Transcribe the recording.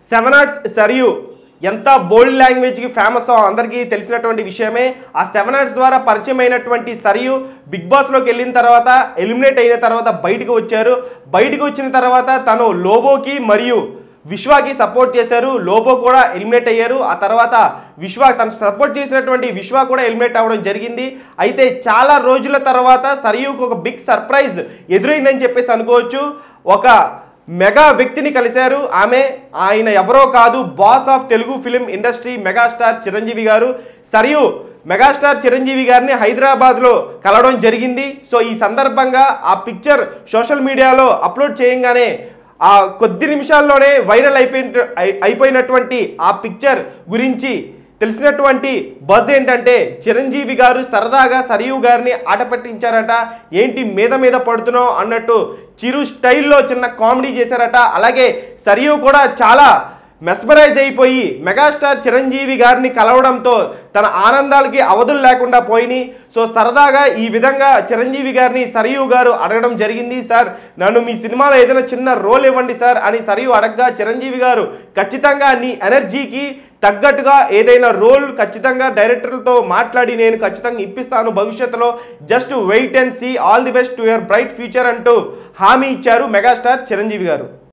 seven arts Sarayu ఎంత బోల్డ్ లాంగ్వేజ్కి famous అందరికీ తెలిసినటువంటి విషయమే ఆ సెవెన్ ఆర్ట్స్ ద్వారా పరిచయం అయినటువంటి సరియు బిగ్ బాస్లోకి వెళ్ళిన తర్వాత ఎలిమినేట్ అయిన తర్వాత బయటకు వచ్చారు బయటకు వచ్చిన తర్వాత తను లోబోకి మరియు విశ్వాకి సపోర్ట్ చేశారు లోబో కూడా ఎలిమినేట్ అయ్యారు ఆ తర్వాత విశ్వ తను సపోర్ట్ చేసినటువంటి విశ్వ కూడా ఎలిమినేట్ అవ్వడం జరిగింది అయితే చాలా రోజుల తర్వాత సరియుకు ఒక బిగ్ సర్ప్రైజ్ ఎదురైందని చెప్పేసి అనుకోవచ్చు ఒక మెగా వ్యక్తిని కలిశారు ఆమె ఆయన ఎవరో కాదు boss of Telugu film industry megastar Chiranjeevi garu సరియు మెగాస్టార్ చిరంజీవి గారిని హైదరాబాద్లో కలవడం జరిగింది సో ఈ సందర్భంగా ఆ పిక్చర్ సోషల్ మీడియాలో అప్లోడ్ చేయంగానే ఆ కొద్ది నిమిషాల్లోనే వైరల్ అయిపోయిన అయి- అయిపోయినటువంటి ఆ పిక్చర్ గురించి తెలిసినటువంటి బజ్ ఏంటంటే చిరంజీవి గారు సరదాగా సరియు గారిని ఆట పట్టించారట ఏంటి మీద మీద పడుతున్నావు అన్నట్టు చిరు స్టైల్లో చిన్న కామెడీ చేశారట అలాగే సరియు కూడా చాలా మెస్మరైజ్ అయిపోయి మెగాస్టార్ చిరంజీవి గారిని కలవడంతో తన ఆనందాలకి అవధులు లేకుండా పోయినాయి సో సరదాగా ఈ విధంగా చిరంజీవి గారిని సరియు గారు అడగడం జరిగింది సార్ నన్ను మీ సినిమాలో ఏదైనా చిన్న రోల్ ఇవ్వండి సార్ అని సరియు అడగగా చిరంజీవి గారు ఖచ్చితంగా నీ ఎనర్జీకి తగ్గట్టుగా ఏదైనా రోల్ ఖచ్చితంగా డైరెక్టర్లతో మాట్లాడి నేను ఖచ్చితంగా ఇప్పిస్తాను భవిష్యత్తులో just wait and see all the best to your bright future అంటూ హామీ ఇచ్చారు మెగాస్టార్ చిరంజీవి గారు